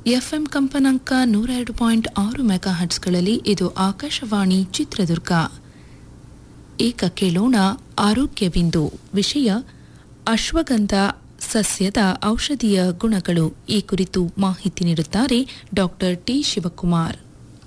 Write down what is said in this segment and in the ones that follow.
FM ಕಂಪನಾಂಕ ನೂರ ಎರಡು ಪಾಯಿಂಟ್ ಆರು ಮೆಗಾ ಹಟ್ಸ್ಗಳಲ್ಲಿ ಇದು ಆಕಾಶವಾಣಿ ಚಿತ್ರದುರ್ಗ ಈಗ ಕೇಳೋಣ ಆರೋಗ್ಯ ಬಿಂದು ವಿಷಯ ಅಶ್ವಗಂಧ ಸಸ್ಯದ ಔಷಧೀಯ ಗುಣಗಳು ಈ ಕುರಿತು ಮಾಹಿತಿ ನೀಡುತ್ತಾರೆ ಡಾಕ್ಟರ್ ಟಿ ಶಿವಕುಮಾರ್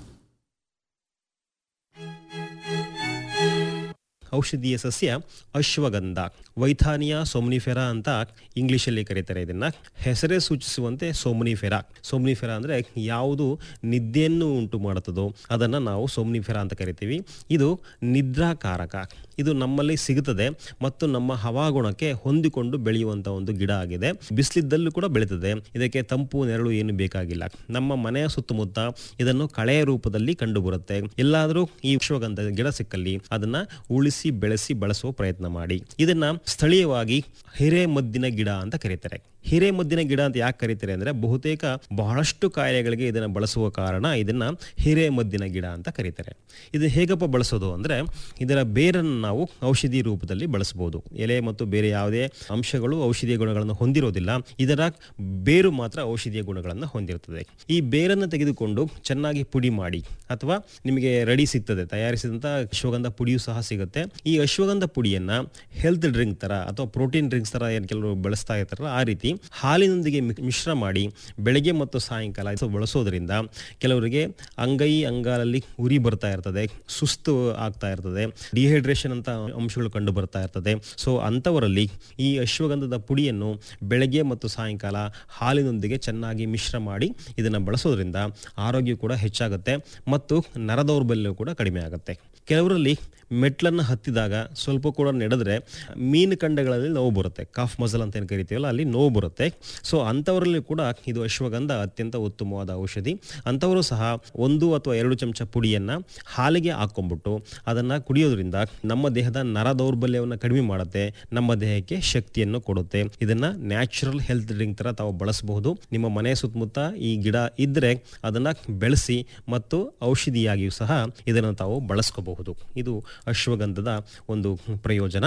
ಔಷಧೀಯ ಸಸ್ಯ ಅಶ್ವಗಂಧ ವೈಥಾನಿಯಾ ಸೋಮ್ನಿಫೆರಾ ಅಂತ ಇಂಗ್ಲಿಷಲ್ಲಿ ಕರೀತಾರೆ ಇದನ್ನ ಹೆಸರೇ ಸೂಚಿಸುವಂತೆ ಸೋಮ್ನಿಫೆರಾ ಸೋಮ್ನಿಫೆರಾ ಅಂದರೆ ಯಾವುದು ನಿದ್ದೆಯನ್ನು ಉಂಟು ಮಾಡುತ್ತದೋ ಅದನ್ನು ನಾವು ಸೋಮ್ನಿಫೆರಾ ಅಂತ ಕರಿತೀವಿ ಇದು ನಿದ್ರಾಕಾರಕ ಇದು ನಮ್ಮಲ್ಲಿ ಸಿಗುತ್ತದೆ ಮತ್ತು ನಮ್ಮ ಹವಾಗುಣಕ್ಕೆ ಹೊಂದಿಕೊಂಡು ಬೆಳೆಯುವಂಥ ಒಂದು ಗಿಡ ಆಗಿದೆ ಬಿಸಿಲಿದ್ದಲ್ಲೂ ಕೂಡ ಬೆಳೀತದೆ ಇದಕ್ಕೆ ತಂಪು ನೆರಳು ಏನು ಬೇಕಾಗಿಲ್ಲ ನಮ್ಮ ಮನೆಯ ಸುತ್ತಮುತ್ತ ಇದನ್ನು ಕಳೆಯ ರೂಪದಲ್ಲಿ ಕಂಡುಬರುತ್ತೆ ಎಲ್ಲಾದರೂ ಈ ಅಶ್ವಗಂಧ ಗಿಡ ಸಿಕ್ಕಲ್ಲಿ ಅದನ್ನ ಉಳಿಸಿ ಬೆಳೆಸಿ ಬಳಸುವ ಪ್ರಯತ್ನ ಮಾಡಿ ಇದನ್ನ ಸ್ಥಳೀಯವಾಗಿ ಹಿರೇಮದ್ದಿನ ಗಿಡ ಅಂತ ಕರೀತಾರೆ ಹಿರೇಮದ್ದಿನ ಗಿಡ ಅಂತ ಯಾಕೆ ಕರೀತಾರೆ ಅಂದ್ರೆ ಬಹುತೇಕ ಬಹಳಷ್ಟು ಕಾಯಿಲೆಗಳಿಗೆ ಇದನ್ನ ಬಳಸುವ ಕಾರಣ ಇದನ್ನ ಹಿರೇಮದ್ದಿನ ಗಿಡ ಅಂತ ಕರೀತಾರೆ ಇದು ಹೇಗಪ್ಪ ಬಳಸೋದು ಅಂದ್ರೆ ಇದರ ಬೇರನ್ನು ನಾವು ಔಷಧಿ ರೂಪದಲ್ಲಿ ಬಳಸಬಹುದು ಎಲೆ ಮತ್ತು ಬೇರೆ ಯಾವುದೇ ಅಂಶಗಳು ಔಷಧೀಯ ಗುಣಗಳನ್ನು ಹೊಂದಿರೋದಿಲ್ಲ ಇದರ ಬೇರು ಮಾತ್ರ ಔಷಧೀಯ ಗುಣಗಳನ್ನು ಹೊಂದಿರುತ್ತದೆ ಈ ಬೇರನ್ನು ತೆಗೆದುಕೊಂಡು ಚೆನ್ನಾಗಿ ಪುಡಿ ಮಾಡಿ ಅಥವಾ ನಿಮಗೆ ರೆಡಿ ಸಿಗ್ತದೆ ತಯಾರಿಸಿದಂಥ ಅಶ್ವಗಂಧ ಪುಡಿಯೂ ಸಹ ಸಿಗುತ್ತೆ ಈ ಅಶ್ವಗಂಧ ಪುಡಿಯನ್ನ ಹೆಲ್ತ್ ಡ್ರಿಂಕ್ ತರ ಅಥವಾ ಪ್ರೋಟೀನ್ ಡ್ರಿಂಕ್ಸ್ ತರ ಏನು ಕೆಲವರು ಬಳಸ್ತಾ ಇರ್ತಾರಲ್ಲ ಆ ರೀತಿ ಹಾಲಿನೊಂದಿಗೆ ಮಿಕ್- ಮಿಶ್ರ ಮಾಡಿ ಬೆಳಗ್ಗೆ ಮತ್ತು ಸಾಯಂಕಾಲ ಇದು ಬಳಸೋದ್ರಿಂದ ಕೆಲವರಿಗೆ ಅಂಗೈ ಅಂಗಾಲಲ್ಲಿ ಉರಿ ಬರ್ತಾ ಇರ್ತದೆ ಸುಸ್ತು ಆಗ್ತಾ ಇರ್ತದೆ ಡಿಹೈಡ್ರೇಷನ್ ಅಂತ ಅಂಶಗಳು ಕಂಡು ಬರ್ತಾ ಇರ್ತದೆ ಸೊ ಅಂಥವರಲ್ಲಿ ಈ ಅಶ್ವಗಂಧದ ಪುಡಿಯನ್ನು ಬೆಳಗ್ಗೆ ಮತ್ತು ಸಾಯಂಕಾಲ ಹಾಲಿನೊಂದಿಗೆ ಚೆನ್ನಾಗಿ ಮಿಶ್ರ ಮಾಡಿ ಇದನ್ನು ಬಳಸೋದ್ರಿಂದ ಆರೋಗ್ಯ ಕೂಡ ಹೆಚ್ಚಾಗುತ್ತೆ ಮತ್ತು ನರದೌರ್ಬಲ್ಯ ಕೂಡ ಕಡಿಮೆ ಆಗುತ್ತೆ ಕೆಲವರಲ್ಲಿ ಮೆಟ್ಲನ್ನು ಹತ್ತಿದಾಗ ಸ್ವಲ್ಪ ಕೂಡ ನಡೆದ್ರೆ ಮೀನು ಕಂಡಗಳಲ್ಲಿ ನೋವು ಬರುತ್ತೆ ಕಾಫ್ ಮಸಲ್ ಅಂತ ಏನು ಕರಿತೀವಲ್ಲ ಅಲ್ಲಿ ನೋವು ಬರುತ್ತೆ ಸೊ ಅಂಥವರಲ್ಲಿ ಕೂಡ ಇದು ಅಶ್ವಗಂಧ ಅತ್ಯಂತ ಉತ್ತಮವಾದ ಔಷಧಿ ಅಂಥವರು ಸಹ ಒಂದು ಅಥವಾ ಎರಡು ಚಮಚ ಪುಡಿಯನ್ನು ಹಾಲಿಗೆ ಹಾಕ್ಕೊಂಬಿಟ್ಟು ಅದನ್ನು ಕುಡಿಯೋದ್ರಿಂದ ನಮ್ಮ ದೇಹದ ನರ ದೌರ್ಬಲ್ಯವನ್ನು ಕಡಿಮೆ ಮಾಡುತ್ತೆ ನಮ್ಮ ದೇಹಕ್ಕೆ ಶಕ್ತಿಯನ್ನು ಕೊಡುತ್ತೆ ಇದನ್ನು ನ್ಯಾಚುರಲ್ ಹೆಲ್ತ್ ಡ್ರಿಂಕ್ ಥರ ತಾವು ಬಳಸಬಹುದು ನಿಮ್ಮ ಮನೆ ಸುತ್ತಮುತ್ತ ಈ ಗಿಡ ಇದ್ದರೆ ಅದನ್ನು ಬೆಳೆಸಿ ಮತ್ತು ಔಷಧಿಯಾಗಿಯೂ ಸಹ ಇದನ್ನು ತಾವು ಬಳಸ್ಕೋಬಹುದು ಇದು ಅಶ್ವಗಂಧದ ಒಂದು ಪ್ರಯೋಜನ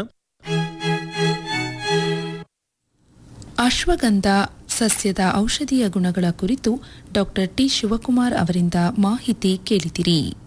ಅಶ್ವಗಂಧ ಸಸ್ಯದ ಔಷಧೀಯ ಗುಣಗಳ ಕುರಿತು ಡಾಕ್ಟರ್ ಟಿ ಶಿವಕುಮಾರ್ ಅವರಿಂದ ಮಾಹಿತಿ ಕೇಳಿದಿರಿ